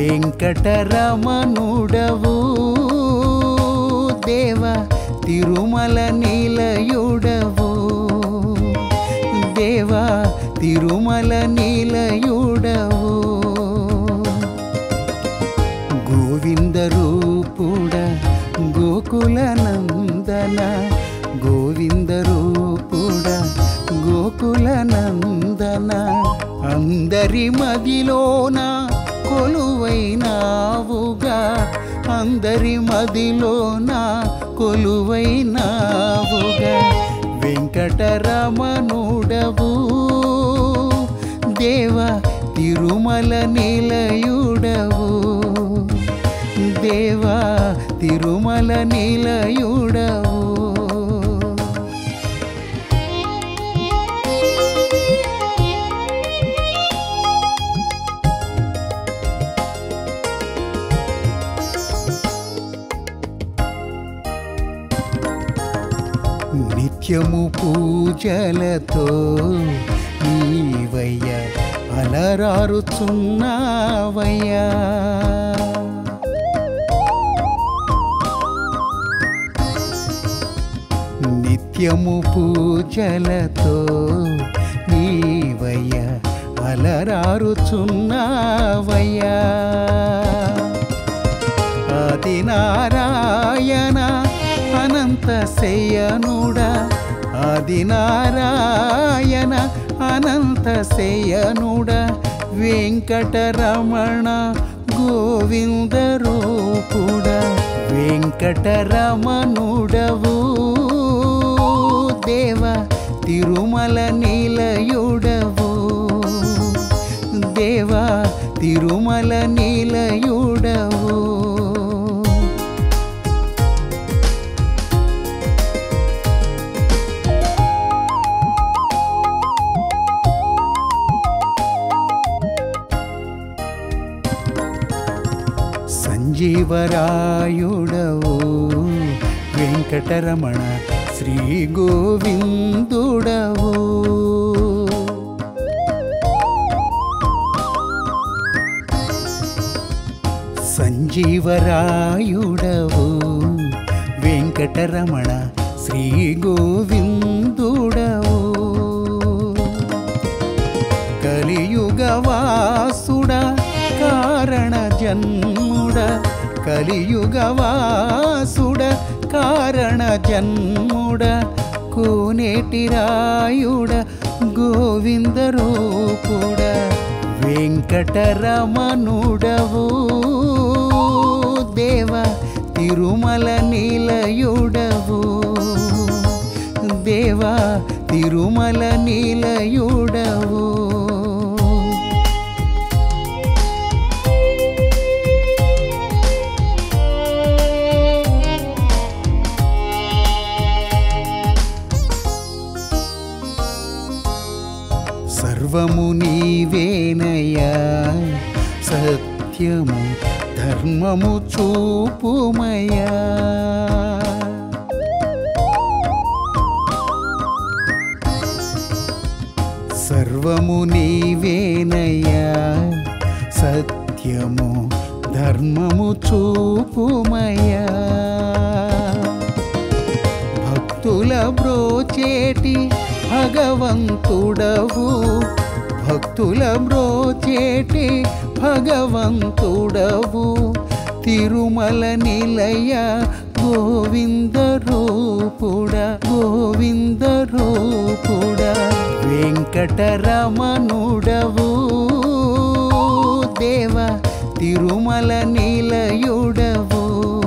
వెంకటరమణుడవు దేవ తిరుమల నిలయుడవు దేవ తిరుమల నిలయుడవు గోవింద రూపుడ గోకుల నందన గోవింద రూపుడ గోకుల నందన అందరి మదిలోన కొలువైనావుగా అందరి మదిలోన కొలువైనావుగా వెంకటరమణుడవు దేవ తిరుమల నిలయుడవు దేవా తిరుమల నిలయుడవు నిత్యము పూజలతో నీవయ్య అలరారుచున్నావయ్యా నిత్యము పూజలతో నీవయ్య అలరారుచున్నావయ్యా ఆది నారాయణ అనంత శయనుడా ఆది నారాయణ అనంత శయనుడా వెంకటరమణ గోవింద రూపుడా వెంకటరమణుడవు దేవ తిరుమల నిలయుడవు దేవా తిరుమల నిలయుడవు సంజీవరాయుడవు వెంకటరమణ శ్రీ గోవిందుడవు సంజీవరాయుడవు వెంకటరమణ శ్రీ గోవిందుడవు కలియుగవాసుడ కారణ జన్ముడ కలియుగవాసుడ కారణ జన్ముడ కోనేటి రాయుడ గోవింద రూపుడ వెంకటరమణుడవు దేవ తిరుమల నిలయుడవు దేవా తిరుమల నిలయుడవు సర్వము నీవేనయ్యా సత్యము ధర్మము చూపుమయ్యా సర్వము నీవేనయ్యా సత్యము ధర్మము చూపుమయ్యా భక్తుల బ్రోచేటి భగవంతుడవు భక్తుల బ్రోచేటి భగవంతుడవు తిరుమల నిలయ గోవింద రూపుడ గోవింద రూపుడ వెంకటరమణుడవు దేవ తిరుమల నిలయుడవు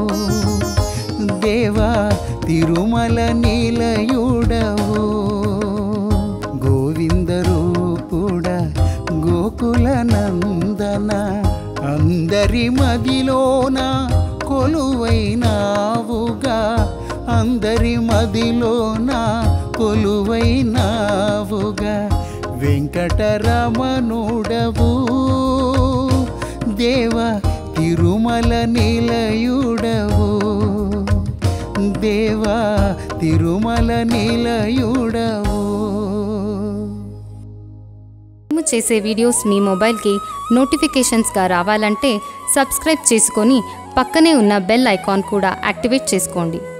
దేవా తిరుమల నిలయుడవు గోవింద రూపుడ గోకుల నందన అందరి మదిలోన కొలువైనావుగా అందరి మదిలోన కొలువైనావుగా వెంకటరమణుడవు దేవ తిరుమల నిలయుడవు దేవా తిరుమల నిలయుడవు మేము చేసే వీడియోస్ మీ మొబైల్కి నోటిఫికేషన్స్గా రావాలంటే సబ్స్క్రైబ్ చేసుకొని పక్కనే ఉన్న బెల్ ఐకాన్ కూడా యాక్టివేట్ చేసుకోండి